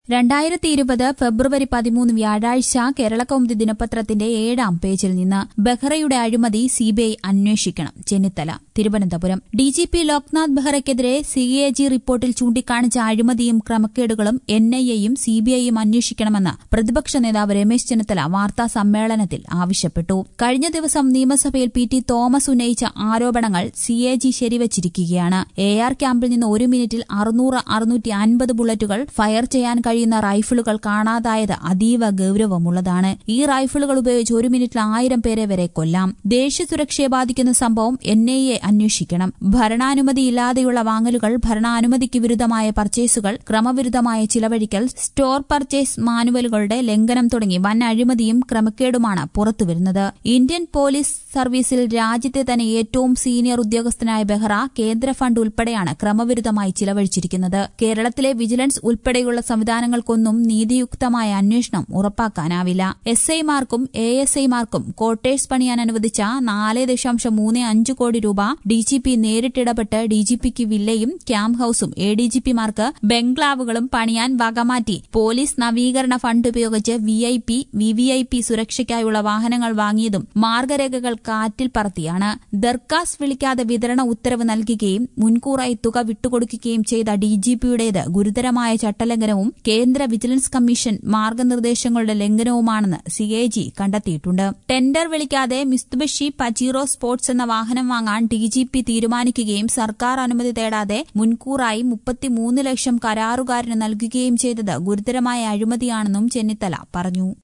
രണ്ടായിരത്തി ഇരുപത് ഫെബ്രുവരി പതിമൂന്ന് വ്യാഴാഴ്ച കേരളകൗമുദി ദിനപത്രത്തിന്റെ ഏഴാം പേജിൽ നിന്ന് ബെഹ്റയുടെ അഴിമതി സിബിഐ അന്വേഷിക്കണം ചെന്നിത്തല തിരുവനന്തപുരം ഡിജിപി ലോക്നാഥ് ബെഹ്റയ്ക്കെതിരെ സിഎജി റിപ്പോർട്ടിൽ ചൂണ്ടിക്കാണിച്ച അഴിമതിയും ക്രമക്കേടുകളും എൻഐഎയും സിബിഐയും അന്വേഷിക്കണമെന്ന് പ്രതിപക്ഷ നേതാവ് രമേശ് ചെന്നിത്തല വാർത്താ സമ്മേളനത്തിൽ ആവശ്യപ്പെട്ടു കഴിഞ്ഞ ദിവസം നിയമസഭയിൽ പി ടി തോമസ് ഉന്നയിച്ച ആരോപണങ്ങൾ സിഎജി ശരിവച്ചിരിക്കുകയാണ് എ ആർ ക്യാമ്പിൽ നിന്ന് ഒരു മിനിറ്റിൽ അറുന്നൂറ് അറുന്നൂറ്റി അൻപത് ബുള്ളറ്റുകൾ ഫയർ ചെയ്യാൻ കഴിയുന്ന റൈഫിളുകൾ കാണാതായത് അതീവ ഗൌരവമുള്ളതാണ് ഈ റൈഫിളുകൾ ഉപയോഗിച്ച് ഒരു മിനിറ്റിൽ ആയിരം പേരെ വരെ കൊല്ലാം ദേശീയ സുരക്ഷയെ ബാധിക്കുന്ന സംഭവം എൻ ഐ എ അന്വേഷിക്കണം ഭരണാനുമതിയില്ലാതെയുള്ള വാങ്ങലുകൾ ഭരണാനുമതിക്ക് വിരുദ്ധമായ പർച്ചേസുകൾ ക്രമവിരുദ്ധമായ ചിലവഴിക്കൽ സ്റ്റോർ പർച്ചേസ് മാനുവലുകളുടെ ലംഘനം തുടങ്ങി വൻ അഴിമതിയും ക്രമക്കേടുമാണ് പുറത്തുവരുന്നത് ഇന്ത്യൻ പോലീസ് സർവീസിൽ രാജ്യത്തെ തന്നെ ഏറ്റവും സീനിയർ ഉദ്യോഗസ്ഥനായ ബെഹ്റ കേന്ദ്ര ഫണ്ട് ഉൾപ്പെടെയാണ് ക്രമവിരുദ്ധമായി ചിലവഴിച്ചിരിക്കുന്നത് കേരളത്തിലെ വിജിലൻസ് ഉൾപ്പെടെയുള്ള സംവിധാനങ്ങൾക്കൊന്നും നീതിയുക്തമായ അന്വേഷണം ഉറപ്പാക്കാനാവില്ല എസ് ഐമാർക്കും എ എസ് ഐമാർക്കും ക്വാർട്ടേഴ്സ് പണിയാൻ അനുവദിച്ച നാല് ദശാംശം മൂന്ന് അഞ്ച് കോടി രൂപ ഡിജിപി നേരിട്ടിടപെട്ട് ഡിജിപിക്ക് വില്ലയും ക്യാമ്പ് ഹൌസും എ ഡിജിപിമാർക്ക് ബംഗ്ലാവുകളും പണിയാൻ വകമാറ്റി പോലീസ് നവീകരണ ഫണ്ട് ഉപയോഗിച്ച് V I P V V I P സുരക്ഷയ്ക്കായുള്ള വാഹനങ്ങൾ വാങ്ങിയതും മാർഗരേഖകൾ കാറ്റിൽ പറത്തിയാണ് ദർക്കാസ് വിളിക്കാതെ വിതരണ ഉത്തരവ് നൽകുകയും മുൻകൂറായി തുക വിട്ടുകൊടുക്കുകയും ചെയ്ത ഡിജിപിയുടേത് ഗുരുതരമായ ചട്ടലംഘനവും കേന്ദ്ര വിജിലൻസ് കമ്മീഷൻ മാർഗനിർദ്ദേശങ്ങളുടെ ലംഘനവുമാണെന്ന് സിഎജി കണ്ടെത്തിയിട്ടുണ്ട് ടെൻഡർ വിളിക്കാതെ മിസ്തുബഷി പജീറോ സ്പോർട്സ് എന്ന വാഹനം വാങ്ങാൻ ഡിജിപി തീരുമാനിക്കുകയും സർക്കാർ അനുമതി തേടാതെ മുൻകൂറായി മുപ്പത്തിമൂന്ന് ലക്ഷം കരാറുകാരന് നൽകുകയും ചെയ്തത് ഗുരുതരമായ അഴിമതിയാണെന്നും ചെന്നിത്തല പറഞ്ഞു